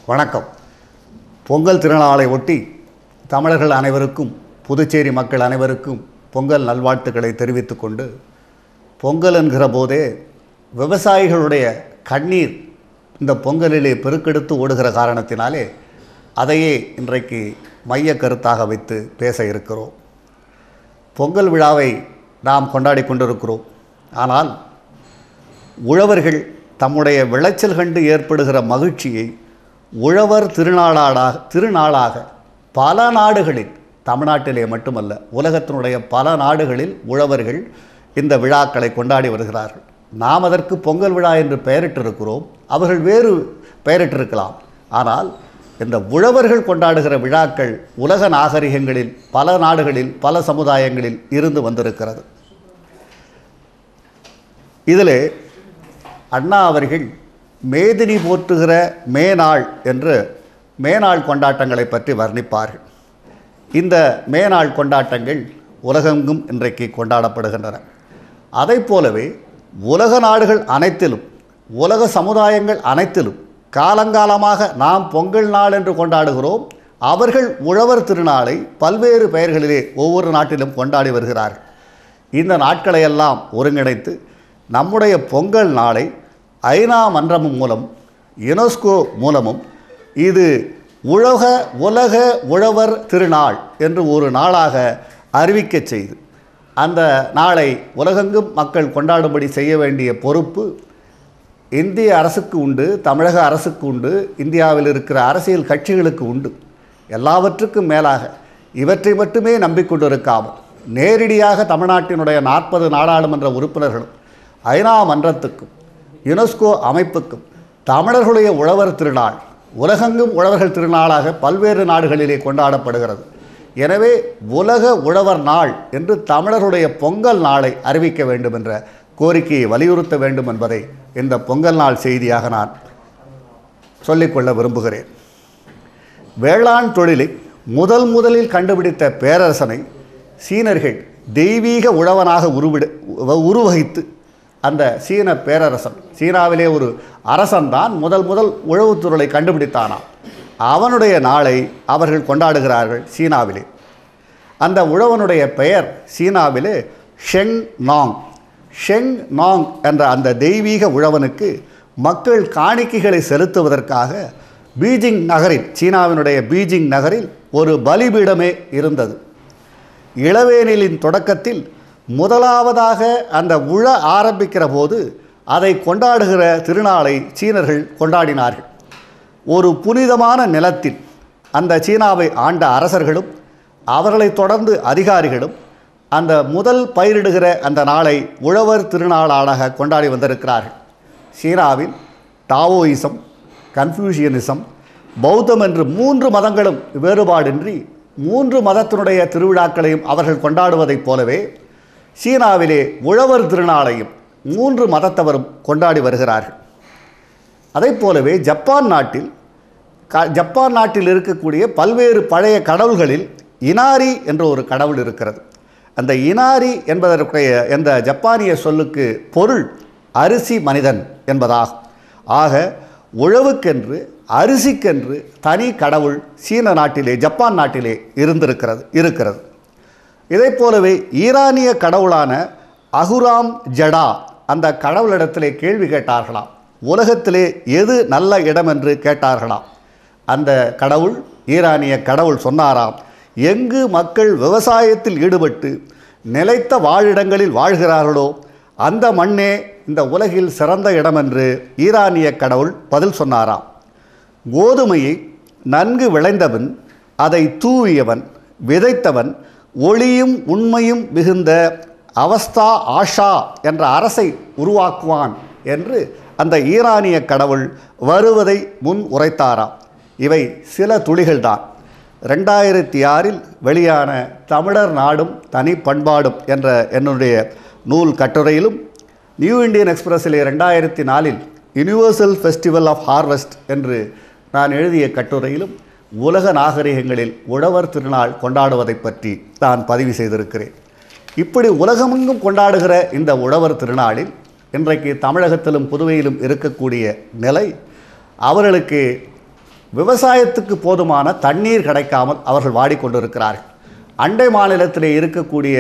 வணக்கம் பொங்கல் திருநாளை ஒட்டி தமிழர்கள் அனைவருக்கும் புதுச்சேரி மக்கள் அனைவருக்கும் பொங்கல் நல்வாழ்த்துக்களை தெரிவித்துக் கொண்டு பொங்கல் என்கிற போதே விவசாயிகளுடைய கண்ணீர் இந்த பொங்கலிலே பெருக்கெடுத்து ஓடுகிற காரணத்தினாலே அதையே இன்றைக்கு மைய கருத்தாக வைத்து பேச இருக்கிறோம் பொங்கல் விழாவை நாம் கொண்டாடி கொண்டிருக்கிறோம் ஆனால் உழவர்கள் தம்முடைய விளைச்சல் கண்டு ஏற்படுகிற மகிழ்ச்சியை உழவர் திருநாளாடாக திருநாளாக பல நாடுகளில் தமிழ்நாட்டிலே மட்டுமல்ல உலகத்தினுடைய பல நாடுகளில் உழவர்கள் இந்த விழாக்களை கொண்டாடி வருகிறார்கள் நாம் அதற்கு பொங்கல் விழா என்று பெயரிட்டிருக்கிறோம் அவர்கள் வேறு பெயரிட்டிருக்கலாம் ஆனால் இந்த உழவர்கள் கொண்டாடுகிற விழாக்கள் உலக நாகரிகங்களில் பல நாடுகளில் பல சமுதாயங்களில் இருந்து வந்திருக்கிறது இதில் அண்ணா அவர்கள் மேதினி போற்றுகிற மேனாள் என்று மேனாள் கொண்டாட்டங்களை பற்றி வர்ணிப்பார்கள் இந்த மேனாள் கொண்டாட்டங்கள் உலகெங்கும் இன்றைக்கு கொண்டாடப்படுகின்றன அதைப் போலவே உலக நாடுகள் அனைத்திலும் உலக சமுதாயங்கள் அனைத்திலும் காலங்காலமாக நாம் பொங்கல் நாள் என்று கொண்டாடுகிறோம் அவர்கள் உழவர் திருநாளை பல்வேறு பெயர்களிலே ஒவ்வொரு நாட்டிலும் கொண்டாடி வருகிறார்கள் இந்த நாட்களையெல்லாம் ஒருங்கிணைத்து நம்முடைய பொங்கல் நாளை ஐநா மன்றமும் மூலம் யுனெஸ்கோ மூலமும் இது உலக உலக உழவர் திருநாள் என்று ஒரு நாளாக அறிவிக்கச் செய்து அந்த நாளை உலகெங்கும் மக்கள் கொண்டாடும்படி செய்ய வேண்டிய பொறுப்பு இந்திய அரசுக்கு உண்டு தமிழக அரசுக்கு உண்டு இந்தியாவில் இருக்கிற அரசியல் கட்சிகளுக்கு உண்டு எல்லாவற்றுக்கும் மேலாக இவற்றை மட்டுமே நம்பிக்கொண்டிருக்காமல் நேரடியாக தமிழ்நாட்டினுடைய நாற்பது நாடாளுமன்ற உறுப்பினர்களும் ஐநா மன்றத்துக்கும் யுனெஸ்கோ அமைப்புக்கும் தமிழர்களுடைய உழவர் திருநாள் உலகெங்கும் உழவர்கள் திருநாளாக பல்வேறு நாடுகளிலே கொண்டாடப்படுகிறது எனவே உலக உழவர் நாள் என்று தமிழருடைய பொங்கல் நாளை அறிவிக்க வேண்டும் என்ற கோரிக்கையை வலியுறுத்த வேண்டும் என்பதை இந்த பொங்கல் நாள் செய்தியாக நான் சொல்லிக்கொள்ள விரும்புகிறேன் வேளாண் தொழிலை முதல் முதலில் கண்டுபிடித்த பேரரசனை சீனர்கள் தெய்வீக உழவனாக உருவிட உருவகித்து அந்த சீன பேரரசன் சீனாவிலே ஒரு அரசன்தான் முதல் முதல் உழவுத்துறையை கண்டுபிடித்தானாம் அவனுடைய நாளை அவர்கள் கொண்டாடுகிறார்கள் சீனாவிலே அந்த உழவனுடைய பெயர் சீனாவிலே ஷெங் நாங் ஷெங் நாங் என்ற அந்த தெய்வீக உழவனுக்கு மக்கள் காணிக்கைகளை செலுத்துவதற்காக பீஜிங் நகரில் சீனாவினுடைய பீஜிங் நகரில் ஒரு பலிபீடமே இருந்தது இளவேனிலின் தொடக்கத்தில் முதலாவதாக அந்த உழ ஆரம்பிக்கிற போது அதை கொண்டாடுகிற திருநாளை சீனர்கள் கொண்டாடினார்கள் ஒரு புனிதமான நிலத்தில் அந்த சீனாவை ஆண்ட அரசர்களும் அவர்களை தொடர்ந்து அதிகாரிகளும் அந்த முதல் பயிரிடுகிற அந்த நாளை உழவர் திருநாளாக கொண்டாடி வந்திருக்கிறார்கள் சீனாவில் டாவோயிசம் கன்ஃபியூஷியனிசம் பௌத்தம் என்று மூன்று மதங்களும் வேறுபாடின்றி மூன்று மதத்தினுடைய திருவிழாக்களையும் அவர்கள் கொண்டாடுவதைப் போலவே சீனாவிலே உழவர் திருநாளையும் மூன்று மதத்தவரும் கொண்டாடி வருகிறார்கள் அதைப் போலவே ஜப்பான் நாட்டில் க ஜப்பான் நாட்டில் இருக்கக்கூடிய பல்வேறு பழைய கடவுள்களில் இனாரி என்ற ஒரு கடவுள் இருக்கிறது அந்த இனாரி என்பதற்குரிய இந்த ஜப்பானிய சொல்லுக்கு பொருள் அரிசி மனிதன் என்பதாகும் ஆக உழவுக்கென்று அரிசிக்கென்று தனி கடவுள் சீன நாட்டிலே ஜப்பான் நாட்டிலே இருந்திருக்கிறது இருக்கிறது இதைப் போலவே ஈரானிய கடவுளான அகுராம் ஜடா அந்த கடவுளிடத்திலே கேள்வி கேட்டார்களாம் உலகத்திலே எது நல்ல இடம் என்று கேட்டார்களாம் அந்த கடவுள் ஈரானிய கடவுள் சொன்னாராம் எங்கு மக்கள் விவசாயத்தில் ஈடுபட்டு நிலைத்த வாழிடங்களில் வாழ்கிறார்களோ அந்த மண்ணே இந்த உலகில் சிறந்த இடம் என்று ஈரானிய கடவுள் பதில் சொன்னாராம் கோதுமையை நன்கு விளைந்தவன் அதை தூவியவன் விதைத்தவன் ஒளியும் உண்மையும் மிகுந்த அவஸ்தா ஆஷா என்ற அரசை உருவாக்குவான் என்று அந்த ஈரானிய கடவுள் வருவதை முன் உரைத்தாராம் இவை சில துளிகள்தான் ரெண்டாயிரத்தி ஆறில் வெளியான தமிழர் நாடும் தனி பண்பாடும் என்ற என்னுடைய நூல் கட்டுரையிலும் நியூ இந்தியன் எக்ஸ்பிரஸிலே ரெண்டாயிரத்தி நாலில் யுனிவர்சல் ஃபெஸ்டிவல் ஆஃப் ஹார்வெஸ்ட் என்று நான் எழுதிய கட்டுரையிலும் உலக நாகரிகங்களில் உழவர் திருநாள் கொண்டாடுவதை பற்றி நான் பதிவு செய்திருக்கிறேன் இப்படி உலகமெங்கும் கொண்டாடுகிற இந்த உழவர் திருநாளில் இன்றைக்கு தமிழகத்திலும் புதுவையிலும் இருக்கக்கூடிய நிலை அவர்களுக்கு விவசாயத்துக்கு போதுமான தண்ணீர் கிடைக்காமல் அவர்கள் வாடிக்கொண்டிருக்கிறார்கள் அண்டை மாநிலத்தில் இருக்கக்கூடிய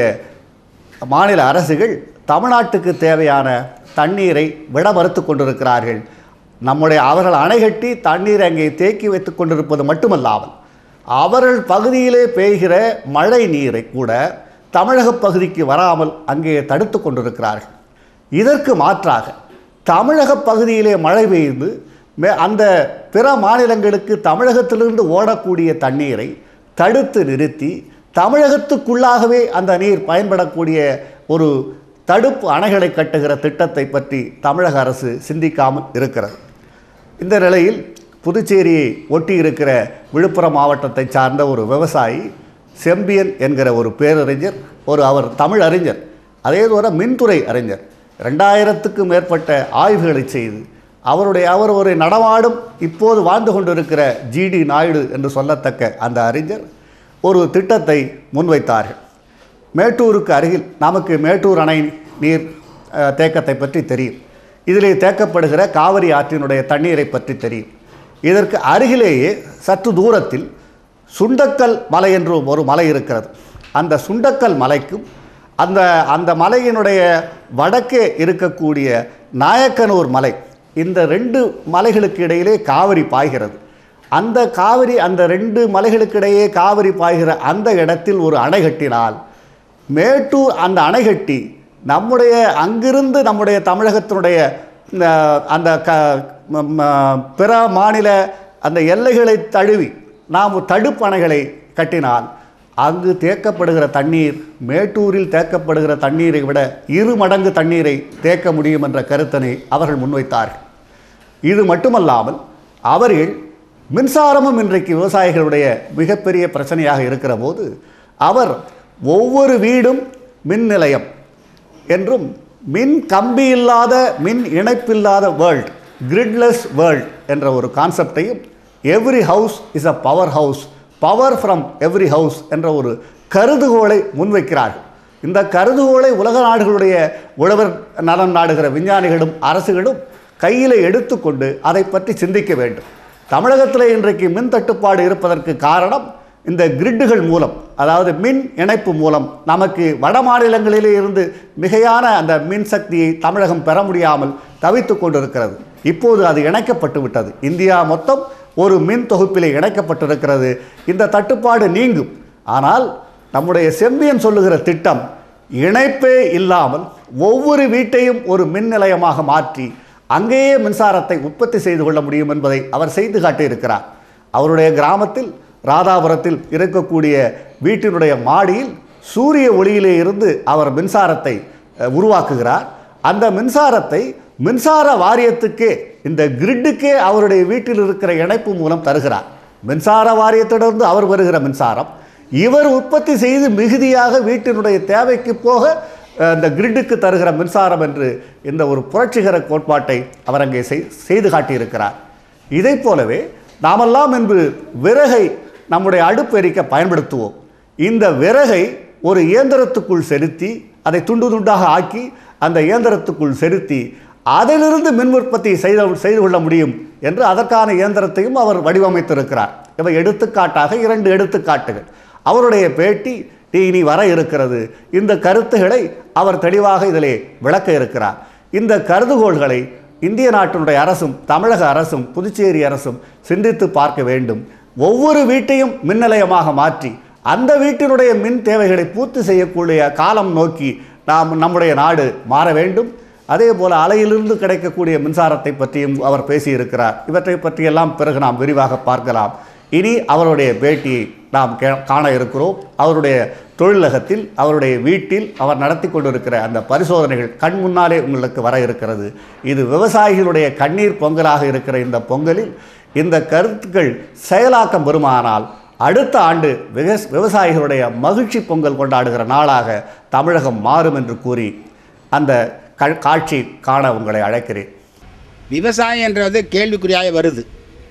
மாநில அரசுகள் தமிழ்நாட்டுக்கு தேவையான தண்ணீரை விட மறுத்து கொண்டிருக்கிறார்கள் நம்முடைய அவர்கள் அணை கட்டி தண்ணீரை அங்கே தேக்கி வைத்துக் கொண்டிருப்பது மட்டுமல்லாமல் அவர்கள் பகுதியிலே பெய்கிற மழை நீரை கூட தமிழக பகுதிக்கு வராமல் அங்கே தடுத்து கொண்டிருக்கிறார்கள் இதற்கு மாற்றாக தமிழக பகுதியிலே மழை பெய்து மே அந்த பிற மாநிலங்களுக்கு தமிழகத்திலிருந்து ஓடக்கூடிய தண்ணீரை தடுத்து நிறுத்தி தமிழகத்துக்குள்ளாகவே அந்த நீர் பயன்படக்கூடிய ஒரு தடுப்பு அணைகளை கட்டுகிற திட்டத்தை பற்றி தமிழக அரசு சிந்திக்காமல் இருக்கிறது இந்த நிலையில் புதுச்சேரியை ஒட்டி இருக்கிற விழுப்புரம் மாவட்டத்தை சார்ந்த ஒரு விவசாயி செம்பியன் என்கிற ஒரு பேரறிஞர் ஒரு அவர் தமிழ் அறிஞர் அதே போல மின்துறை அறிஞர் ரெண்டாயிரத்துக்கும் மேற்பட்ட ஆய்வுகளை செய்து அவருடைய அவர் ஒரு நடமாடும் இப்போது வாழ்ந்து கொண்டிருக்கிற ஜிடி நாயுடு என்று சொல்லத்தக்க அந்த அறிஞர் ஒரு திட்டத்தை முன்வைத்தார்கள் மேட்டூருக்கு அருகில் நமக்கு மேட்டூர் அணை நீர் அஹ், தேக்கத்தை பற்றி தெரியும் இதிலே தேக்கப்படுகிற காவிரி ஆற்றினுடைய தண்ணீரை பற்றி தெரியும் இதற்கு அருகிலேயே சற்று தூரத்தில் சுண்டக்கல் மலை என்று ஒரு மலை இருக்கிறது அந்த சுண்டக்கல் மலைக்கும் அந்த அந்த மலையினுடைய வடக்கே இருக்கக்கூடிய நாயக்கனூர் மலை இந்த ரெண்டு மலைகளுக்கு இடையிலே காவிரி பாய்கிறது அந்த காவிரி அந்த ரெண்டு மலைகளுக்கிடையே காவிரி பாய்கிற அந்த இடத்தில் ஒரு அணை கட்டினால் மேட்டூர் அந்த அணை கட்டி நம்முடைய அங்கிருந்து நம்முடைய தமிழகத்தினுடைய இந்த அந்த க ம- ம- பிற மாநில அந்த எல்லைகளை தழுவி நாம் தடுப்பு அணைகளை கட்டினால் அங்கு தேக்கப்படுகிற தண்ணீர் மேட்டூரில் தேக்கப்படுகிற தண்ணீரை விட இரு மடங்கு தண்ணீரை தேக்க முடியும் என்ற கருத்தினை அவர்கள் முன்வைத்தார்கள் இது மட்டுமல்லாமல் அவர்கள் மின்சாரமும் இன்றைக்கு விவசாயிகளுடைய மிகப்பெரிய பிரச்சனையாக இருக்கிற போது அவர் ஒவ்வொரு வீடும் மின் நிலையம் என்றும் மின் கம்பி இல்லாத மின் இணைப்பில்லாத வேர்ல்ட் கிரிட்லெஸ் வேர்ல்ட் என்ற ஒரு கான்செப்டையும் every house is a power house power from every house என்ற ஒரு கருதுகோளை முன்வைக்கிறார்கள் இந்த கருதுகோளை உலக நாடுகளுடைய உழவர் நலன் நாடுகிற விஞ்ஞானிகளும் அரசுகளும் கையில் எடுத்துக்கொண்டு அதை பற்றி சிந்திக்க வேண்டும் தமிழகத்தில் இன்றைக்கு மின் தட்டுப்பாடு இருப்பதற்கு காரணம் இந்த கிரிட்டுகள் மூலம் அதாவது மின் இணைப்பு மூலம் நமக்கு வட மாநிலங்களிலே இருந்து மிகையான அந்த மின் சக்தியை தமிழகம் பெற முடியாமல் தவித்து கொண்டிருக்கிறது இப்போது அது இணைக்கப்பட்டு விட்டது இந்தியா மொத்தம் ஒரு மின் தொகுப்பிலே இணைக்கப்பட்டிருக்கிறது இந்த தட்டுப்பாடு நீங்கும் ஆனால் நம்முடைய செம்பியன் சொல்லுகிற திட்டம் இணைப்பே இல்லாமல் ஒவ்வொரு வீட்டையும் ஒரு மின் நிலையமாக மாற்றி அங்கேயே மின்சாரத்தை உற்பத்தி செய்து கொள்ள முடியும் என்பதை அவர் செய்து காட்டியிருக்கிறார் அவருடைய கிராமத்தில் ராதாபுரத்தில் இருக்கக்கூடிய வீட்டினுடைய மாடியில் சூரிய ஒளியிலே இருந்து அவர் மின்சாரத்தை அஹ், உருவாக்குகிறார் அந்த மின்சாரத்தை மின்சார வாரியத்துக்கே இந்த கிரிட்டுக்கே அவருடைய வீட்டில் இருக்கிற இணைப்பு மூலம் தருகிறார் மின்சார வாரியத்திலிருந்து அவர் வருகிற மின்சாரம் இவர் உற்பத்தி செய்து மிகுதியாக வீட்டினுடைய தேவைக்கு போக அஹ், இந்த கிரிட்டுக்கு தருகிற மின்சாரம் என்று இந்த ஒரு புரட்சிகர கோட்பாட்டை அவர் அங்கே செய்- செய்து காட்டியிருக்கிறார் இதைப் போலவே நாமெல்லாம் இன்று விறகை நம்முடைய அடுப்பு எரிக்க பயன்படுத்துவோம் இந்த விறகை ஒரு இயந்திரத்துக்குள் செலுத்தி அதை துண்டு துண்டாக ஆக்கி அந்த இயந்திரத்துக்குள் செலுத்தி அதிலிருந்து மின் உற்பத்தி செய்த செய்து கொள்ள முடியும் என்று அதற்கான இயந்திரத்தையும் அவர் வடிவமைத்திருக்கிறார் இவை எடுத்துக்காட்டாக இரண்டு எடுத்துக்காட்டுகள் அவருடைய பேட்டி இனி வர இருக்கிறது இந்த கருத்துகளை அவர் தெளிவாக இதிலே விளக்க இருக்கிறார் இந்த கருதுகோள்களை இந்திய நாட்டினுடைய அரசும் தமிழக அரசும் புதுச்சேரி அரசும் சிந்தித்து பார்க்க வேண்டும் ஒவ்வொரு வீட்டையும் மின் நிலையமாக மாற்றி அந்த வீட்டினுடைய மின் தேவைகளை பூர்த்தி செய்யக்கூடிய காலம் நோக்கி நாம் நம்முடைய நாடு மாற வேண்டும் அதே போல அலையிலிருந்து கிடைக்கக்கூடிய மின்சாரத்தை பற்றியும் அவர் பேசியிருக்கிறார் இவற்றை பற்றியெல்லாம் பிறகு நாம் விரிவாக பார்க்கலாம் இனி அவருடைய பேட்டியை நாம் கே- காண இருக்கிறோம் அவருடைய தொழிலகத்தில் அவருடைய வீட்டில் அவர் நடத்தி கொண்டிருக்கிற அந்த பரிசோதனைகள் கண் முன்னாலே உங்களுக்கு வர இருக்கிறது இது விவசாயிகளுடைய கண்ணீர் பொங்கலாக இருக்கிற இந்த பொங்கலில் இந்த கருத்துக்கள் செயலாக்கம் பெறுமானால் அடுத்த ஆண்டு விவஸ் விவசாயிகளுடைய மகிழ்ச்சி பொங்கல் கொண்டாடுகிற நாளாக தமிழகம் மாறும் என்று கூறி அந்த க- காட்சி காண உங்களை அழைக்கிறேன் விவசாயம் என்றது கேள்விக்குறியாக வருது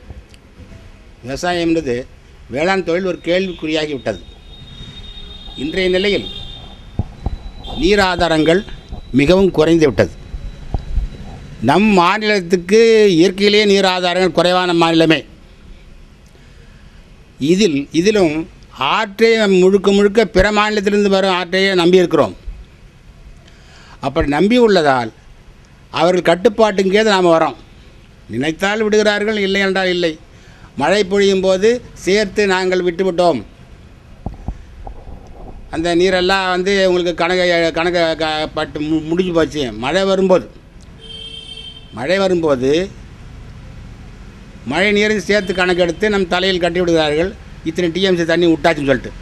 விவசாயம் என்பது வேளாண் தொழில் ஒரு கேள்விக்குறியாகி விட்டது இன்றைய நிலையில் நீர் ஆதாரங்கள் மிகவும் குறைந்து விட்டது நம் மாநிலத்துக்கு இயற்கையிலேயே நீர் ஆதாரங்கள் குறைவான மாநிலமே இதில் இதிலும் ஆற்றை முழுக்க முழுக்க பிற மாநிலத்திலிருந்து வரும் ஆற்றையே நம்பியிருக்கிறோம் அப்படி நம்பி உள்ளதால் அவர்கள் கட்டுப்பாட்டுக்கே நாம் வரோம் நினைத்தால் விடுகிறார்கள் இல்லை என்றால் இல்லை மழை பொழியும் போது சேர்த்து நாங்கள் விட்டுவிட்டோம் அந்த நீரெல்லாம் வந்து உங்களுக்கு கணக்க கணக்க க- பட்டு மு- முடிஞ்சு போச்சு மழை வரும்போது மழை வரும்போது மழை நீரையும் சேர்த்து கணக்கெடுத்து நம் தலையில் கட்டி விடுகிறார்கள் இத்தனை டிஎம்சி தண்ணி விட்டாச்சுன்னு சொல்லிட்டு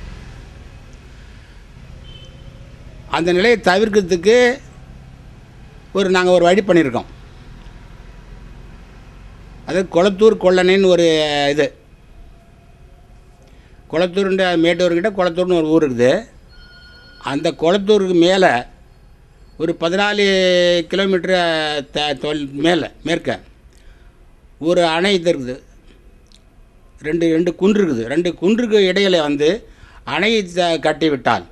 அந்த நிலையை தவிர்க்கிறதுக்கு ஒரு நாங்கள் ஒரு வழி பண்ணியிருக்கோம் அது கொளத்தூர் கொள்ளனைன்னு ஒரு இது குளத்தூருன்ற மேட்டூர்கிட்ட குளத்தூர்னு ஒரு ஊர் இருக்குது அந்த குளத்தூருக்கு மேலே ஒரு பதினாலு கிலோமீட்டர் த தொல் மேலே மேற்க ஒரு அணை இது இருக்குது ரெண்டு ரெண்டு குன்று இருக்குது ரெண்டு குன்றுக்கு இடையில வந்து அணை த- கட்டி விட்டால்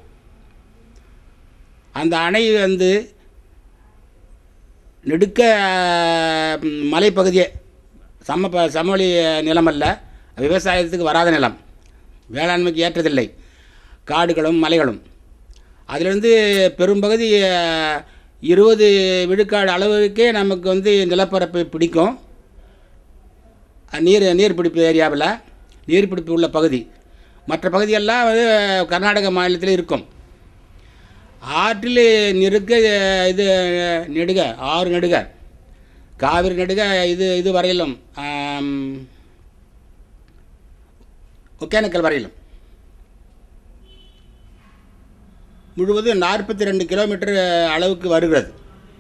அந்த அணை வந்து நெடுக்க ம், மலைப்பகுதியே சம ப சமவெளி நிலமல்ல விவசாயத்துக்கு வராத நிலம் வேளாண்மைக்கு ஏற்றதில்லை காடுகளும் மலைகளும் அதிலிருந்து பெரும்பகுதி அஹ், இருபது விழுக்காடு அளவுக்கே நமக்கு வந்து நிலப்பரப்பு பிடிக்கும் அஹ், நீர் நீர்பிடிப்பு ஏரியாவில் நீர்பிடிப்பு உள்ள பகுதி மற்ற பகுதியெல்லாம் வந்து கர்நாடக மாநிலத்தில் இருக்கும் ஆற்றில் நெருக்க இது நெடுக ஆறு நெடுக காவிரி நெடுக இது இது வரையிலும் ஆம், ஒகேனக்கல் வரையிலும் முழுவதும் நாற்பத்தி ரெண்டு கிலோமீட்டர் அளவுக்கு வருகிறது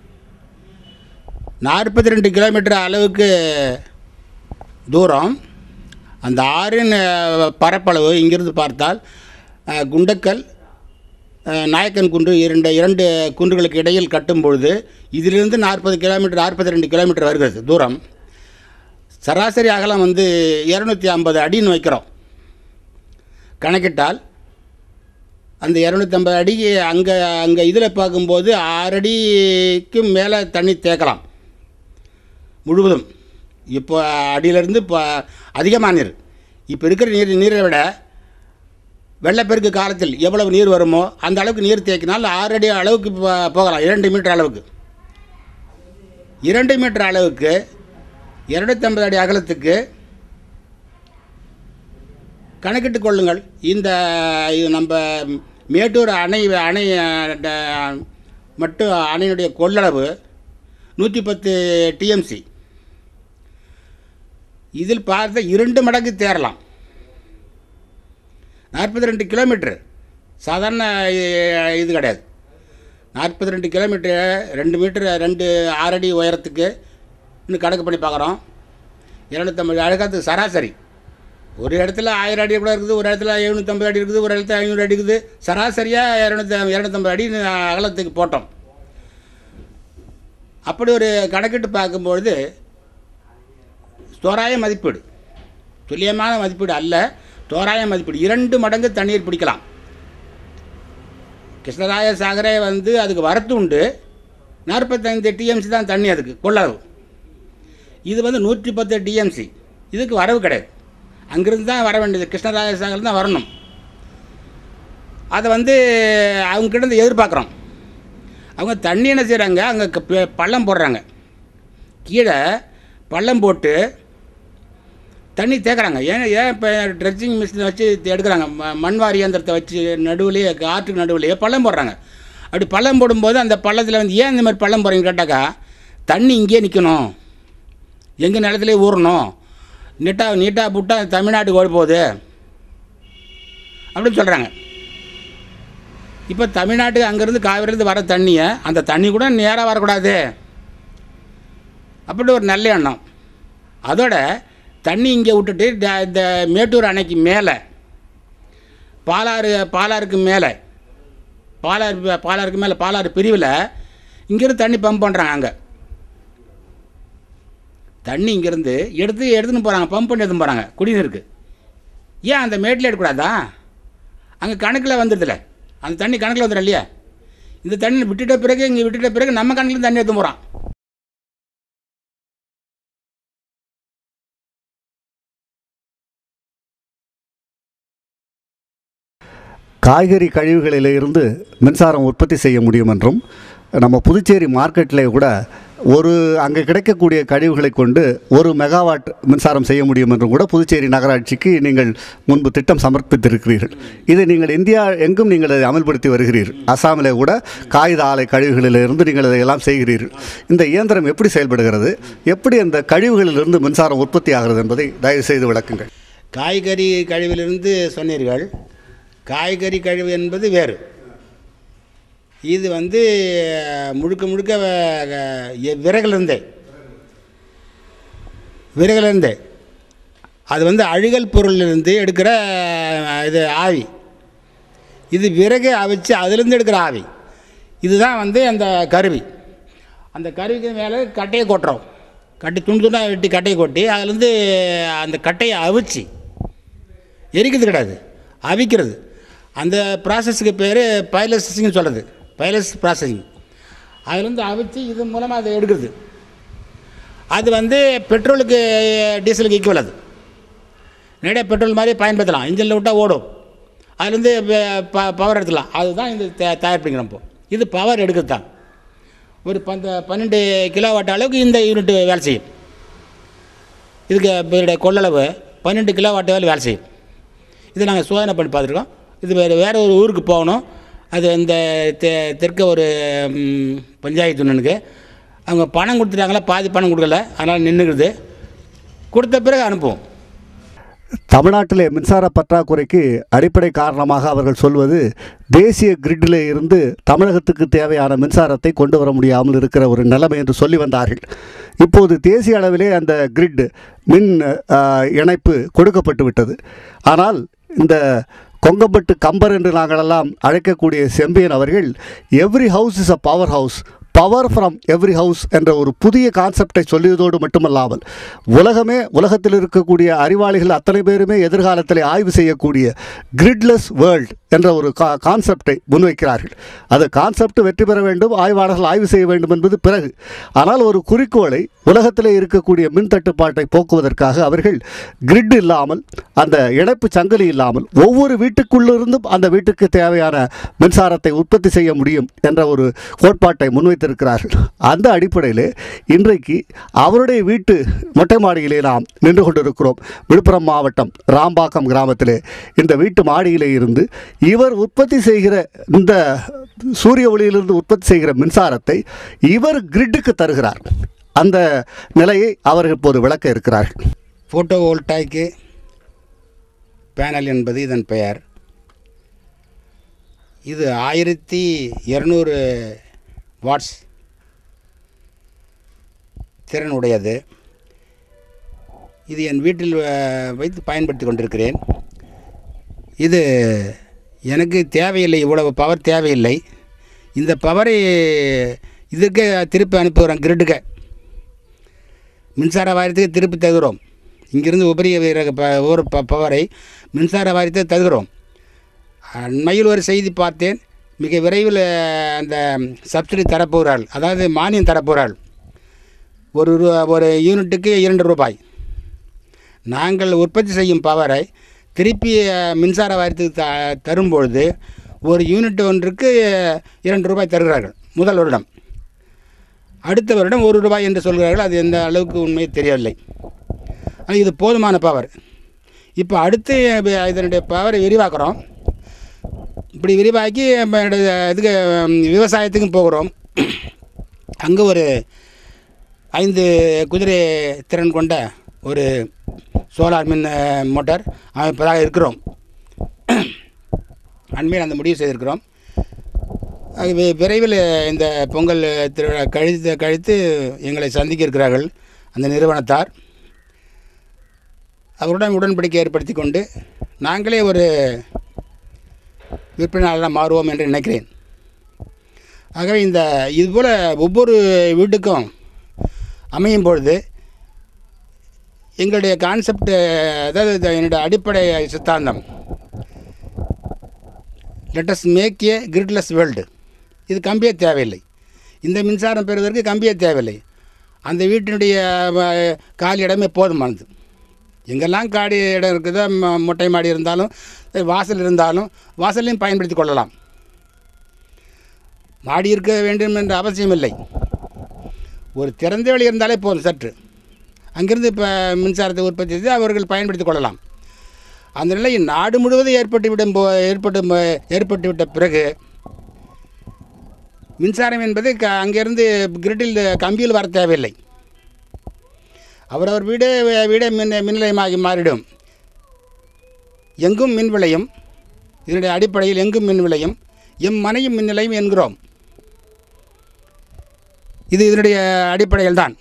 நாற்பத்தி ரெண்டு கிலோமீட்டர் அளவுக்கு தூரம் அந்த ஆறின் அஹ், பரப்பளவு இங்கிருந்து பார்த்தால் அஹ், குண்டக்கல் அஹ், நாயக்கன் குன்று இரண்டு இரண்டு குன்றுகளுக்கு இடையில் கட்டும் பொழுது இதிலிருந்து நாற்பது கிலோமீட்டர் நாற்பத்தி ரெண்டு கிலோமீட்டர் வருகிறது தூரம் சராசரி அகலம் வந்து இரநூத்தி ஐம்பது அடின்னு வைக்கிறோம் கணக்கிட்டால் அந்த இரநூத்தம்பது அடிக்கு அங்கே அங்கே இதில் பார்க்கும்போது ஆறு அடிக்கு மேலே தண்ணி தேக்கலாம் முழுவதும் இப்போ அடியிலேருந்து இப்போ அதிகமான நீர் இப்போ இருக்கிற நீர் நீரை விட வெள்ளப்பெருக்கு காலத்தில் எவ்வளவு நீர் வருமோ அந்த அளவுக்கு நீர் தேக்கினால் ஆறு அடி அளவுக்கு போ- போகலாம் இரண்டு மீட்டர் அளவுக்கு இரண்டு மீட்டர் அளவுக்கு இரநூத்தம்பது அடி அகலத்துக்கு கணக்கிட்டு கொள்ளுங்கள் இந்த இது நம்ம மேட்டூர் அணை அணை அஹ், ட- மட்டும் அணையினுடைய கொள்ளளவு நூற்றி பத்து டிஎம்சி இதில் பார்த்த இரண்டு மடங்கு தேரலாம் நாற்பத்தி ரெண்டு கிலோமீட்டர் சாதாரண இ- இது கிடையாது நாற்பத்தி ரெண்டு கிலோமீட்டர் ரெண்டு மீட்டர் ரெண்டு ஆறடி உயரத்துக்கு இன்னும் கணக்கு பண்ணி பார்க்குறோம் இரநூத்தம்பது அழகாத்துக்கு சராசரி ஒரு இடத்துல ஆயிரம் அடி கூட இருக்குது ஒரு இடத்துல எழுநூற்றம்பது அடி இருக்குது ஒரு இடத்துல ஐநூறு அடி இருக்குது சராசரியாக இரநூத்தி இரநூத்தம்பது அடி அகலத்துக்கு போட்டோம் அப்படி ஒரு கணக்கிட்டு பார்க்கும்பொழுது தோராய மதிப்பீடு துல்லியமான மதிப்பீடு அல்ல தோராய மதிப்பீடு இரண்டு மடங்கு தண்ணீர் பிடிக்கலாம் கிருஷ்ணராய சாகரே வந்து அதுக்கு வரத்து உண்டு நாற்பத்தைந்து டிஎம்சி தான் தண்ணி அதுக்கு கொள்ளளவு இது வந்து நூற்றி பத்து டிஎம்சி இதுக்கு வரவு கிடையாது அங்கிருந்து தான் வர வேண்டியது கிருஷ்ணராய சாகர் தான் வரணும் அதை வந்து அவங்ககிட்ட இருந்து எதிர்பார்க்குறோம் அவங்க தண்ணி என்ன செய்கிறாங்க அங்கே க- ப- பள்ளம் போடுறாங்க கீழே பள்ளம் போட்டு தண்ணி தேக்குறாங்க ஏன் ஏன் இப்போ ட்ரெட்ஜிங் மிஷினை வச்சு எடுக்கிறாங்க ம- மண்வாரி இயந்திரத்தை வச்சு நடுவுலையே ஆற்றுக்கு நடுவுலையே பள்ளம் போடுறாங்க அப்படி பள்ளம் போடும்போது அந்த பள்ளத்தில் வந்து ஏன் இந்த மாதிரி பள்ளம் போடுறீங்கன்னு கேட்டாக்கா தண்ணி இங்கேயே நிற்கணும் எங்கள் நிலத்துலேயே ஊறணும் நீட்டாக நீட்டாக புட்டா தமிழ்நாட்டுக்கு ஓடி போகுது அப்படின்னு சொல்கிறாங்க இப்போ தமிழ்நாட்டுக்கு அங்கேருந்து காவிரிலேருந்து வர தண்ணியை அந்த தண்ணி கூட நேராக வரக்கூடாது அப்படி ஒரு நல்ல எண்ணம் அதோட தண்ணி இங்கே விட்டுட்டு ட- இந்த மேட்டூர் அணைக்கு மேலே பாலாறு பாலாறுக்கு மேலே பாலாறு பாலாறுக்கு மேலே பாலாறு பிரிவில் இங்கேருந்து தண்ணி பம்ப் பண்ணுறாங்க அங்கே தண்ணி இங்கேருந்து எடுத்து எடுத்துன்னு போகிறாங்க பம்ப் பண்ணி எடுத்துன்னு போகிறாங்க குடிநீருக்கு ஏன் அந்த மேட்டில் எடுக்கக்கூடாதா அங்கே கணக்கில் வந்துடுதுல அந்த தண்ணி கணக்கில் வந்துடும் இல்லையா இந்த தண்ணி விட்டுட்ட பிறகு இங்கே விட்டுட்ட பிறகு நம்ம கணக்கில் தண்ணி எடுத்து போகிறான் காய்கறி கழிவுகளில் இருந்து மின்சாரம் உற்பத்தி செய்ய முடியும் என்றும் நம்ம புதுச்சேரி மார்க்கெட்டில் கூட ஒரு அங்கே கிடைக்கக்கூடிய கழிவுகளை கொண்டு ஒரு மெகாவாட் மின்சாரம் செய்ய முடியும் என்றும் கூட புதுச்சேரி நகராட்சிக்கு நீங்கள் முன்பு திட்டம் சமர்ப்பித்திருக்கிறீர்கள் இதை நீங்கள் இந்தியா எங்கும் நீங்கள் அதை அமல்படுத்தி வருகிறீர்கள் அசாமிலே கூட காகித ஆலை கழிவுகளில் இருந்து நீங்கள் இதையெல்லாம் செய்கிறீர்கள் இந்த இயந்திரம் எப்படி செயல்படுகிறது எப்படி அந்த கழிவுகளிலிருந்து மின்சாரம் உற்பத்தி ஆகிறது என்பதை தயவு செய்து விளக்குங்கள் காய்கறி கழிவிலிருந்து சொன்னீர்கள் காய்கறி கழிவு என்பது வேறு இது வந்து முழுக்க முழுக்க வ- க- விறகுலேருந்தே விறகுலேருந்தே அது வந்து அழுகல் பொருளிலிருந்து எடுக்கிற அஹ், இது ஆவி இது விறகு அவிச்சு அதுலேருந்து எடுக்கிற ஆவி இதுதான் வந்து அந்த கருவி அந்த கருவிக்கு மேலே கட்டையை கொட்டுறோம் கட்டி துண்டு துண்டாக வெட்டி கட்டையை கொட்டி அதுலேருந்து அந்த கட்டையை அவிச்சு எரிக்கிறது கிடையாது அவிக்கிறது அந்த ப்ராசஸுக்கு பேர் பைலசிங்னு சொல்கிறது பைலஸ் ப்ராசஸிங் அதுலேருந்து அவிச்சு இது மூலமாக அதை எடுக்கிறது அது வந்து பெட்ரோலுக்கு டீசலுக்கு ஈக்குவல் அது நேரடியாக பெட்ரோல் மாதிரி பயன்படுத்தலாம் இன்ஜினில் விட்டால் ஓடும் அதுலேருந்து ப பவர் எடுத்துக்கலாம் அதுதான் இந்த தே தயார் பண்ணிக்கிறோம் இப்போ இது பவர் எடுக்கிறது தான் ஒரு பந்த பன்னெண்டு கிலோ வாட் அளவுக்கு இந்த யூனிட் வேலை செய்யும் இதுக்கு இதோடைய கொள்ளளவு பன்னெண்டு கிலோ வாட் வேலை வேலை செய்யும் இது நாங்கள் சோதனை பண்ணி பார்த்துருக்கோம் இது வேறு வேறு ஒரு ஊருக்கு போகணும் அது இந்த தெ தெற்க ஒரு ம், பஞ்சாயத்து ஒன்றுக்கு அவங்க பணம் கொடுத்துட்டாங்களா பாதி பணம் கொடுக்கல அதனால் நின்றுக்குது கொடுத்த பிறகு அனுப்புவோம் தமிழ்நாட்டிலே மின்சார பற்றாக்குறைக்கு அடிப்படை காரணமாக அவர்கள் சொல்வது தேசிய கிரிட்டில் இருந்து தமிழகத்துக்கு தேவையான மின்சாரத்தை கொண்டு வர முடியாமல் இருக்கிற ஒரு நிலைமை என்று சொல்லி வந்தார்கள் இப்போது தேசிய அளவிலே அந்த கிரிட் மின் ஆ, இணைப்பு கொடுக்கப்பட்டு விட்டது ஆனால் இந்த கொங்கப்பட்டு கம்பர் என்று நாங்களெல்லாம் அழைக்கக்கூடிய செம்பியன் அவர்கள் every house is a power house power from every house என்ற ஒரு புதிய கான்செப்டை சொல்லியதோடு மட்டுமல்லாமல் உலகமே உலகத்தில் இருக்கக்கூடிய அறிவாளிகள் அத்தனை பேருமே எதிர்காலத்தில் ஆய்வு செய்யக்கூடிய கிரிட்லெஸ் வேர்ல்ட் என்ற ஒரு கா கான்செப்டை முன்வைக்கிறார்கள் அது கான்செப்ட் வெற்றி பெற வேண்டும் ஆய்வாளர்கள் ஆய்வு செய்ய வேண்டும் என்பது பிறகு ஆனால் ஒரு குறிக்கோளை உலகத்திலே இருக்கக்கூடிய மின் தட்டுப்பாட்டை போக்குவதற்காக அவர்கள் கிரிட் இல்லாமல் அந்த இணைப்பு சங்கிலி இல்லாமல் ஒவ்வொரு வீட்டுக்குள்ளிருந்தும் அந்த வீட்டுக்கு தேவையான மின்சாரத்தை உற்பத்தி செய்ய முடியும் என்ற ஒரு கோட்பாட்டை முன்வைத்திருக்கிறார்கள் அந்த அடிப்படையில் இன்றைக்கு அவருடைய வீட்டு மொட்டை மாடியிலே நாம் நின்று கொண்டிருக்கிறோம் விழுப்புரம் மாவட்டம் ராம்பாக்கம் கிராமத்திலே இந்த வீட்டு மாடியிலே இருந்து இவர் உற்பத்தி செய்கிற இந்த சூரிய ஒளியிலிருந்து உற்பத்தி செய்கிற மின்சாரத்தை இவர் கிரிட்டுக்கு தருகிறார் அந்த நிலையை அவர்கள் இப்போது விளக்க இருக்கிறார்கள் ஃபோட்டோ வோல்டாய்க்கு பேனல் என்பது இதன் பெயர் இது ஆயிரத்தி இரநூறு வாட்ஸ் திறன் உடையது இது என் வீட்டில் அஹ், வைத்து பயன்படுத்தி கொண்டிருக்கிறேன் இது எனக்கு தேவையில்லை இவ்வளவு பவர் தேவையில்லை இந்த பவரை இதற்கே திருப்பி அனுப்புகிறோம் கிரிட்டுக்கு மின்சார வாரியத்துக்கு திருப்பி தருகிறோம் இங்கிருந்து உபரி வீர- ப- ஒரு ப பவரை மின்சார வாரியத்துக்கு தருகிறோம் அண்மையில் ஒரு செய்தி பார்த்தேன் மிக விரைவில் அந்த சப்சிடி தரப்போகிறாள் அதாவது மானியம் தரப்போகிறாள் ஒரு ரூ- ஒரு யூனிட்டுக்கு இரண்டு ரூபாய் நாங்கள் உற்பத்தி செய்யும் பவரை திருப்பி அஹ், மின்சார வாரியத்துக்கு த தரும்பொழுது ஒரு யூனிட் ஒன்றுக்கு இரண்டு ரூபாய் தருகிறார்கள் முதல் வருடம் அடுத்த வருடம் ஒரு ரூபாய் என்று சொல்கிறார்கள் அது எந்த அளவுக்கு உண்மை தெரியவில்லை ஆனால் இது போதுமான பவர் இப்போ அடுத்து இப்ப இதனுடைய பவரை விரிவாக்குறோம் இப்படி விரிவாக்கி நம்ம என்னுடைய இதுக்கு ம், விவசாயத்துக்கும் போகிறோம் அங்கே ஒரு ஐந்து குதிரை திறன் கொண்ட ஒரு சோலார் மின் அஹ், மோட்டார் அமைப்பதாக இருக்கிறோம் அண்மையில் அந்த முடிவு செய்திருக்கிறோம் ஆகவே விரைவில் இந்த பொங்கல் திருவிழா கழித்து கழித்து எங்களை சந்திக்க இருக்கிறார்கள் அந்த நிறுவனத்தார் அவருடன் உடன்படிக்கை ஏற்படுத்தி கொண்டு நாங்களே ஒரு விற்பனையாளராக மாறுவோம் என்று நினைக்கிறேன் ஆகவே இந்த இதுபோல் ஒவ்வொரு வீட்டுக்கும் அமையும் பொழுது எங்களுடைய கான்செப்ட் அதாவது இது என்னுடைய அடிப்படை சித்தாந்தம் let's make a gridless world இது கம்பியே தேவையில்லை இந்த மின்சாரம் பெறுவதற்கு கம்பியே தேவையில்லை அந்த வீட்டினுடைய அஹ், காலி இடமே போதுமானது எங்கெல்லாம் காடி இடம் இருக்குதோ ம- மொட்டை மாடி இருந்தாலும் வாசல் இருந்தாலும் வாசல்லையும் பயன்படுத்தி கொள்ளலாம் மாடி இருக்க வேண்டும் என்ற அவசியம் இல்லை ஒரு திறந்த வெளி இருந்தாலே போதும் சற்று அங்கிருந்து இப்போ மின்சாரத்தை உற்பத்தி செய்து அவர்கள் பயன்படுத்தி கொள்ளலாம் அந்த நிலை நாடு முழுவதும் ஏற்பட்டு விடும் போ ஏற்பட்டு ம- ஏற்பட்டு விட்ட பிறகு மின்சாரம் என்பது க அங்கேருந்து கிரிட்டில் கம்பியில் வர தேவையில்லை அவரவர் வீடே வீடே மின் மின் நிலையமாகி மாறிடும் எங்கும் மின் விளையும் இதனுடைய அடிப்படையில் எங்கும் மின் விளையும் எம் மனையும் மின் நிலையம் என்கிறோம் இது இதனுடைய அடிப்படையில் தான்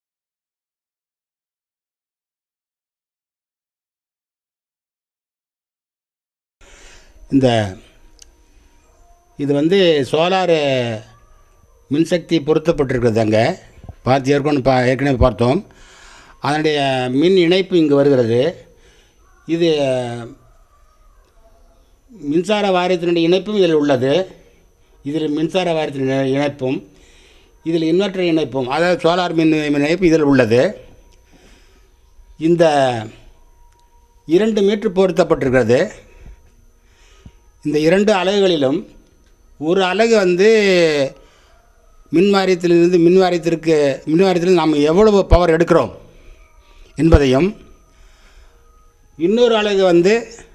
இந்த இது வந்து சோலார் மின்சக்தி பொருத்தப்பட்டிருக்கிறது அங்கே பார்த்து ஏற்கனவே பா ஏற்கனவே பார்த்தோம் அதனுடைய மின் இணைப்பு இங்கு வருகிறது இது மின்சார வாரியத்தினுடைய இணைப்பும் இதில் உள்ளது இதில் மின்சார வாரியத்தின் இணை- இணைப்பும் இதில் இன்வெர்டர் இணைப்பும் அதாவது சோலார் மின் மின் இணைப்பு இதில் உள்ளது இந்த இரண்டு மீட்ரு பொருத்தப்பட்டிருக்கிறது இந்த இரண்டு அலகுகளிலும் ஒரு அலகு வந்து மின் வாரியத்திலிருந்து மின் வாரியத்திற்கு மின் வாரியத்தில் நாம் எவ்வளவு பவர் எடுக்கிறோம் என்பதையும் இன்னொரு அலகு வந்து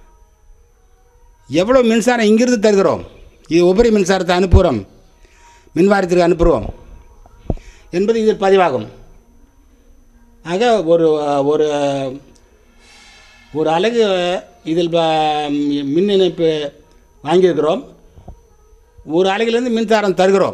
எவ்வளோ மின்சாரம் இங்கிருந்து தருகிறோம் இது உபரி மின்சாரத்தை அனுப்புகிறோம் மின் வாரியத்திற்கு அனுப்புகிறோம் என்பது இதில் பதிவாகும் ஆக ஒரு ஒரு ஒரு அலகு இதில் ப- மின் இணைப்பு வாங்கியிருக்கிறோம் ஒரு அலகிலேருந்து மின்சாரம் தருகிறோம்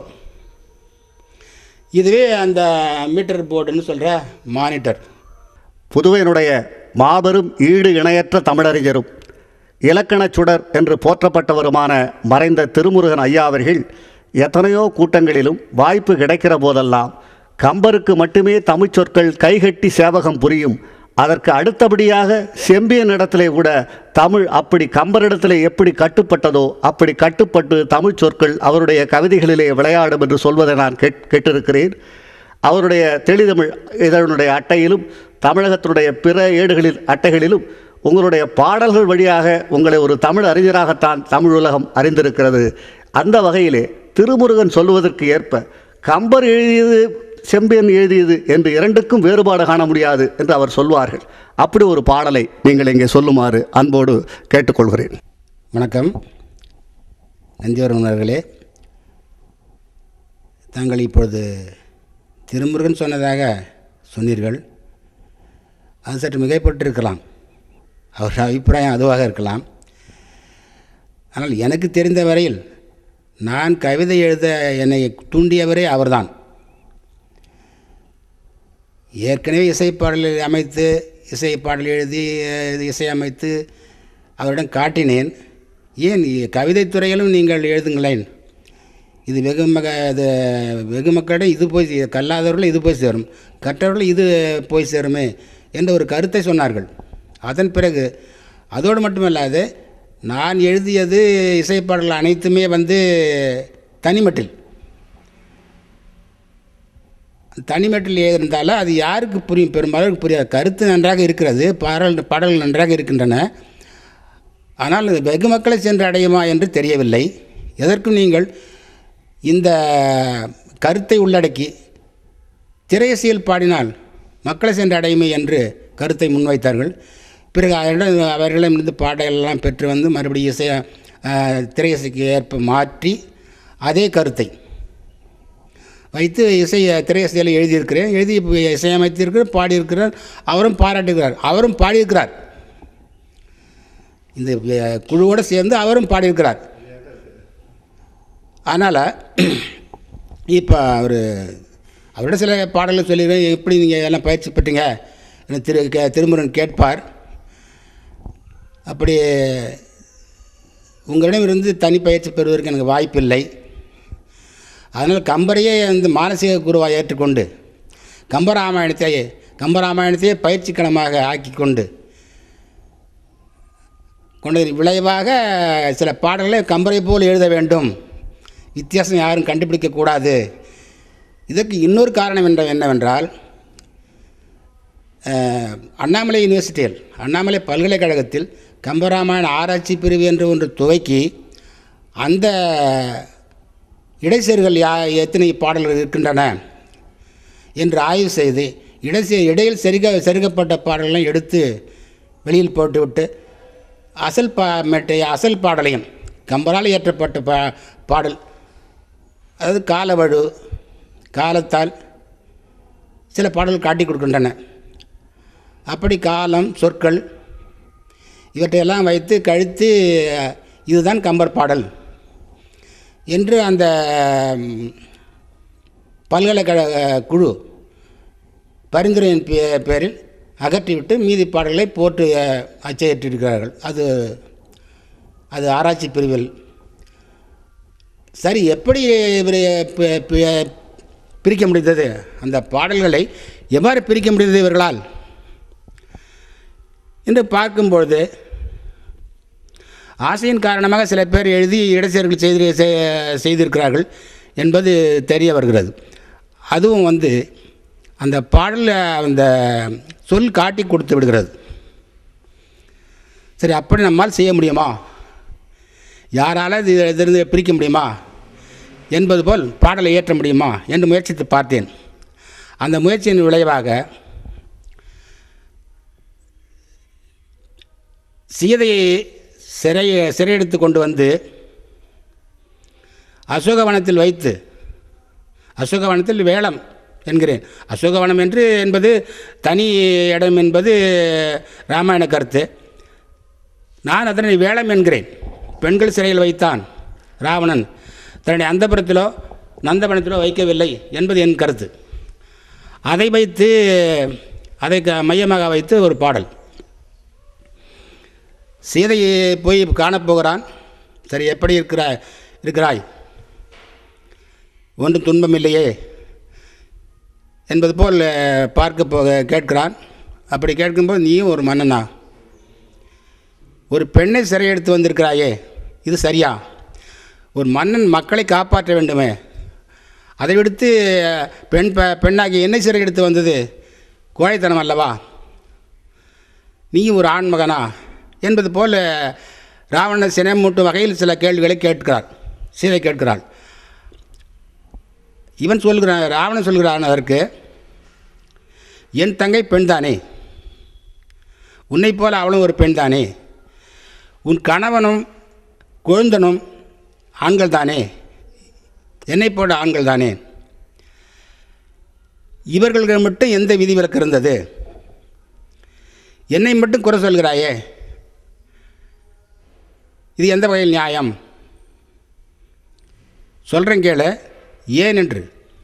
இதுவே அந்த மீட்டர் போர்டுன்னு சொல்கிற மானிட்டர் புதுவையினுடைய மாபெரும் ஈடு இணையற்ற தமிழறிஞரும் இலக்கணச் சுடர் என்று போற்றப்பட்டவருமான மறைந்த திருமுருகன் ஐயா அவர்கள் எத்தனையோ கூட்டங்களிலும் வாய்ப்பு கிடைக்கிற போதெல்லாம் கம்பருக்கு மட்டுமே தமிழ்ச் சொற்கள் கைகட்டி சேவகம் புரியும் அதற்கு அடுத்தபடியாக செம்பியன் இடத்திலே கூட தமிழ் அப்படி கம்பரிடத்திலே எப்படி கட்டுப்பட்டதோ அப்படி கட்டுப்பட்டு தமிழ்ச் சொற்கள் அவருடைய கவிதைகளிலே விளையாடும் என்று சொல்வதை நான் கேட் கேட்டிருக்கிறேன் அவருடைய தெளிதமிழ் இதனுடைய அட்டையிலும் தமிழகத்தினுடைய பிற ஏடுகளில் அட்டைகளிலும் உங்களுடைய பாடல்கள் வழியாக உங்களை ஒரு தமிழ் அறிஞராகத்தான் தமிழ் உலகம் அறிந்திருக்கிறது அந்த வகையிலே திருமுருகன் சொல்லுவதற்கு ஏற்ப கம்பர் எழுதியது செம்பியன் எழுதியது என்று இரண்டுக்கும் வேறுபாடு காண முடியாது என்று அவர் சொல்வார்கள் அப்படி ஒரு பாடலை நீங்கள் இங்கே சொல்லுமாறு அன்போடு கேட்டுக்கொள்கிறேன் வணக்கம் நந்திவர்மனர்களே தாங்கள் இப்பொழுது திருமுருகன் சொன்னதாக சொன்னீர்கள் அது சற்று மிகைப்பட்டிருக்கலாம் அவர் அபிப்பிராயம் அதுவாக இருக்கலாம் ஆனால் எனக்கு தெரிந்த வரையில் நான் கவிதை எழுத என்னை தூண்டியவரே அவர்தான் ஏற்கனவே இசைப்பாடல் அமைத்து இசைப்பாடல் எழுதி அஹ், இசையமைத்து அவரிடம் காட்டினேன் ஏன் இ- கவிதைத் துறையிலும் நீங்கள் எழுதுங்களேன் இது வெகு மக இது வெகு மக்களிடம் இது போய் சே- கல்லாதவர்கள் இது போய் சேரும் கற்றவர்கள் இது போய் சேருமே என்ற ஒரு கருத்தை சொன்னார்கள் அதன் பிறகு அதோடு மட்டுமல்லாது நான் எழுதியது இசைப்பாடல் அனைத்துமே வந்து தனிமட்டில் தனிமட்டில் இருந்தாலும் அது யாருக்கு புரியும் பெரும்பாலும் புரியாது கருத்து நன்றாக இருக்கிறது பாடல் பாடல்கள் நன்றாக இருக்கின்றன ஆனால் இது வெகு மக்களை சென்று அடையுமா என்று தெரியவில்லை எதற்கும் நீங்கள் இந்த கருத்தை உள்ளடக்கி திரையசியல் பாடினால் மக்களை சென்று அடையுமே என்று கருத்தை முன்வைத்தார்கள் பிறகு அவரிடம் அவர்களிடமிருந்து பாடலெல்லாம் பெற்று வந்து மறுபடியும் இசை அஹ், திரையிசைக்கு ஏற்ப மாற்றி அதே கருத்தை வைத்து இசை திரையிசையில் எழுதியிருக்கிறேன் எழுதி இப்ப இசையமைத்திருக்கிறார் பாடியிருக்கிறார் அவரும் பாராட்டுகிறார் அவரும் பாடியிருக்கிறார் இந்த அஹ், குழுவோடு சேர்ந்து அவரும் பாடியிருக்கிறார் அதனால் இப்போ அவர் அவரிடம் சில பாடல்கள் சொல்லிடுவேன் எப்படி நீங்கள் எல்லாம் பயிற்சி பெற்றீங்க என திரு கே- திருமுருகன் கேட்பார் அப்படி உங்களிடம் இருந்து தனி பயிற்சி பெறுவதற்கு எனக்கு வாய்ப்பில்லை அதனால் கம்பரையே வந்து மானசீக குருவாக ஏற்றுக்கொண்டு கம்பராமாயணத்தை கம்பராமாயணத்தையே பயிற்சிக்களமாக ஆக்கி கொண்டு கொண்டதின் விளைவாக சில பாடல்களை கம்பரை போல் எழுத வேண்டும் வித்தியாசம் யாரும் கண்டுபிடிக்கக்கூடாது இதற்கு இன்னொரு காரணம் என்ற என்னவென்றால் அஹ், அண்ணாமலை யூனிவர்சிட்டியில் அண்ணாமலை பல்கலைக்கழகத்தில் கம்பராமாயண ஆராய்ச்சி பிரிவு என்று ஒன்று துவக்கி அந்த இடைச்சேர்கள் யா எத்தனை பாடல்கள் இருக்கின்றன என்று ஆய்வு செய்து இடைசே இடையில் செருக செருகப்பட்ட பாடல்களையும் எடுத்து வெளியில் போட்டுவிட்டு அசல் பா மெட்டை அசல் பாடலையும் கம்பரால் இயற்றப்பட்ட பா பாடல் அதாவது காலவழு காலத்தால் சில பாடல்கள் காட்டி கொடுக்கின்றன அப்படி காலம் சொற்கள் இவற்றையெல்லாம் வைத்து கழித்து இதுதான் கம்பர் பாடல் என்று அந்த ம், பல்கலைக்கழக குழு பரிந்துரையின் பே- பேரில் அகற்றிவிட்டு மீதி பாடல்களை போட்டு அஹ், அச்சடித்திருக்கிறார்கள் அது அது ஆராய்ச்சி பிரிவில் சரி எப்படி இவர் பி- பி- பிரிக்க முடிந்தது அந்த பாடல்களை எவ்வாறு பிரிக்க முடிந்தது இவர்களால் என்று பார்க்கும்பொழுது ஆசையின் காரணமாக சில பேர் எழுதி இடைச்சேர்கள் செய்து செய்- செய்திருக்கிறார்கள் என்பது தெரிய வருகிறது அதுவும் வந்து அந்த பாடலில் அந்த சொல் காட்டி கொடுத்து விடுகிறது சரி அப்படி நம்மால் செய்ய முடியுமா யாரால இது இதிலிருந்து பிரிக்க முடியுமா என்பது போல் பாடலை ஏற்ற முடியுமா என்று முயற்சித்து பார்த்தேன் அந்த முயற்சியின் விளைவாக சீதையை சிறை சிறையெடுத்து கொண்டு வந்து அசோகவனத்தில் வைத்து அசோகவனத்தில் வேளம் என்கிறேன் அசோகவனம் என்று என்பது தனி இடம் என்பது ராமாயண கருத்து நான் அதனை வேளம் என்கிறேன் பெண்கள் சிறையில் வைத்தான் ராவணன் தன்னுடைய அந்தபுரத்திலோ நந்தவனத்திலோ வைக்கவில்லை என்பது என் கருத்து அதை வைத்து அதை க- மையமாக வைத்து ஒரு பாடல் சீதையை போய் காணப்போகிறான் சரி எப்படி இருக்கிறாய் இருக்கிறாய் ஒன்றும் துன்பம் இல்லையே என்பது போல் அஹ், பார்க்க போக கேட்கிறான் அப்படி கேட்கும்போது நீயும் ஒரு மன்னனா ஒரு பெண்ணை சிறையெடுத்து வந்திருக்கிறாயே இது சரியா ஒரு மன்னன் மக்களை காப்பாற்ற வேண்டுமே அதை விடுத்து அஹ், பெண் ப பெண்ணாகி என்னை சிறையெடுத்து வந்தது கோழைத்தனம் அல்லவா நீயும் ஒரு ஆண்மகனா என்பது போல் ராவண சினம் மூட்டும் வகையில் சில கேள்விகளை கேட்கிறார் சீதை கேட்கிறாள் இவன் சொல்கிறான் ராவணன் சொல்கிறான் அதற்கு என் தங்கை பெண்தானே உன்னைப் போல அவளும் ஒரு பெண்தானே உன் கணவனும் குழந்தனும் ஆண்கள் தானே என்னைப் போல ஆண்கள் தானே இவர்களுக்கு மட்டும் எந்த விதிவிலக்கு இருந்தது என்னை மட்டும் குறை சொல்கிறாயே இது எந்த வகையில் நியாயம் சொல்கிறேன் கேளு ஏன் என்று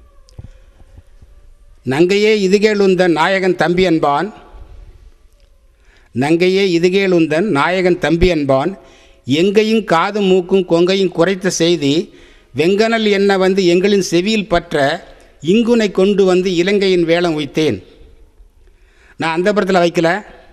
நங்கையே இதுகேள் உந்தன் நாயகன் தம்பி என்பான் நங்கையே இதுகேள் உந்தன் நாயகன் தம்பி என்பான் எங்கையும் காது மூக்கும் கொங்கையும் குறைத்த செய்தி வெங்கனல் என்ன வந்து எங்களின் செவியில் பற்ற இங்குனை கொண்டு வந்து இலங்கையின் வேலம் வைத்தேன் நான் அந்தபுரத்தில் வைக்கல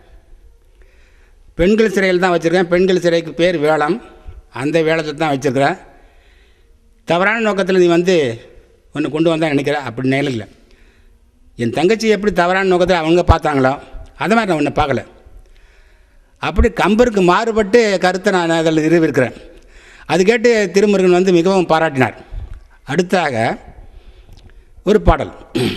பெண்கள் சிறையில் தான் வச்சுருக்கேன் பெண்கள் சிறைக்கு பேர் வேளம் அந்த வேளத்தில் தான் வச்சுருக்கிறேன் தவறான நோக்கத்தில் நீ வந்து ஒன்று கொண்டு வந்தா நினைக்கிற அப்படி நேரில் இல்லை என் தங்கச்சி எப்படி தவறான நோக்கத்தில் அவங்க பார்த்தாங்களோ அது மாதிரி நான் ஒன்றை பார்க்கல அப்படி கம்பருக்கு மாறுபட்டு கருத்தை நான் அதில் நிறுவிருக்கிறேன் அது கேட்டு திருமுருகன் வந்து மிகவும் பாராட்டினார் அடுத்தாக ஒரு பாடல்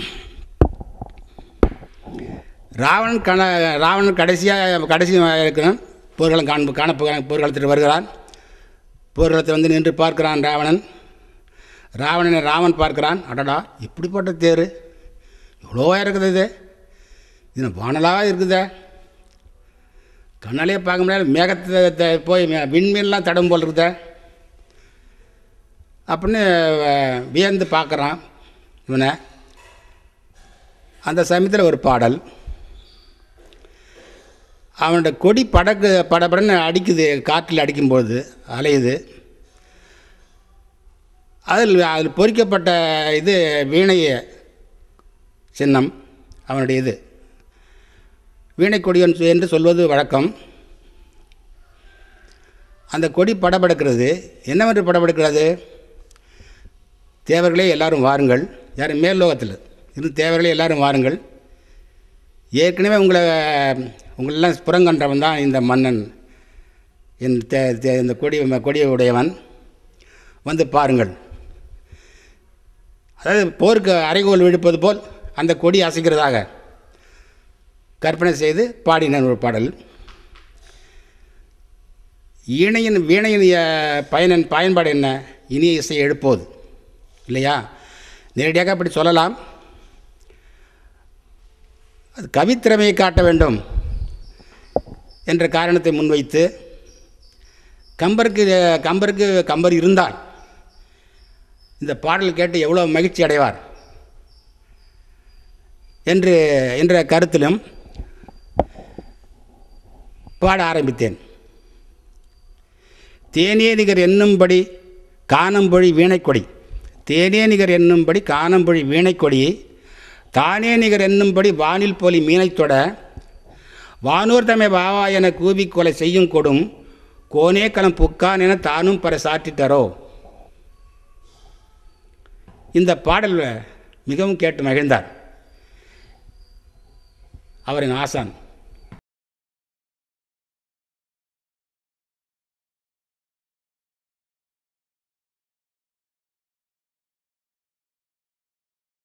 ராவணன் கண ராவணன் கடைசியாக கடைசி இருக்கிறான் போர்க்களம் காண காண போர்க்களத்தில் வருகிறான் போர்க்களத்தில் வந்து நின்று பார்க்கிறான் ராவணன் ராவணனை ராவன் பார்க்கிறான் அடடா இப்படிப்பட்ட தேர் இவ்வளோ இருக்குது இது இது வானலாக இருக்குதே கண்ணாலே பார்க்க முடியாது மேகத்தை த- போய் மே- விண்மீன்லாம் தடம் போல் இருக்குதே அப்படின்னு அஹ், வியந்து பார்க்குறான் இவனை அந்த சமயத்தில் ஒரு பாடல் அவனோட கொடி படக்கு படபடன்னு அடிக்குது காற்றில் அடிக்கும்போது அலையுது அதில் அதில் பொறிக்கப்பட்ட இது வீணைய சின்னம் அவனுடைய இது வீணை கொடியன் சொ- என்று சொல்வது வழக்கம் அந்த கொடி படபடக்கிறது என்னவென்று படபடக்கிறது தேவர்களே எல்லாரும் வாருங்கள் யாரும் மேல் லோகத்தில் இருந்து தேவர்களே எல்லாரும் வாருங்கள் ஏற்கனவே உங்களை உங்களெல்லாம் புறங்கன்றவன் தான் இந்த மன்னன் என் தே- தே- இந்த கொடி கொடிய உடையவன் வந்து பாருங்கள் அதாவது போருக்கு அறைகோல் விடுப்பது போல் அந்த கொடி அசைக்கிறதாக கற்பனை செய்து பாடின ஒரு பாடல் ஈணையின் வீணையின் அஹ், பயனின் பயன்பாடு என்ன இனிய இசை எழுப்போது இல்லையா நேரடியாக அப்படி சொல்லலாம் அது கவித்திறமையை காட்ட வேண்டும் என்ற காரணத்தை முன்வைத்து கம்பருக்கு கம்பருக்கு கம்பர் இருந்தால் இந்த பாடல் கேட்டு எவ்வளோ மகிழ்ச்சி அடைவார் என்று என்ற கருத்திலும் பாட ஆரம்பித்தேன் தேனே நிகர் என்னும்படி காணம்பொழி வீணைக்கொடி தேனே நிகர் என்னும்படி காணம்பொழி வீணைக்கொடி தானே நிகர் என்னும்படி வானில் போலி மீனைத் தொட வானூர் தம்மை வாவா என கூவி கொலை செய்யும் கொடும் கோனே களம் புக்கான் என தானும் பர சாற்றித்தரோ இந்த பாடல் மிகவும் கேட்டு மகிழ்ந்தார் அவரின் ஆசான்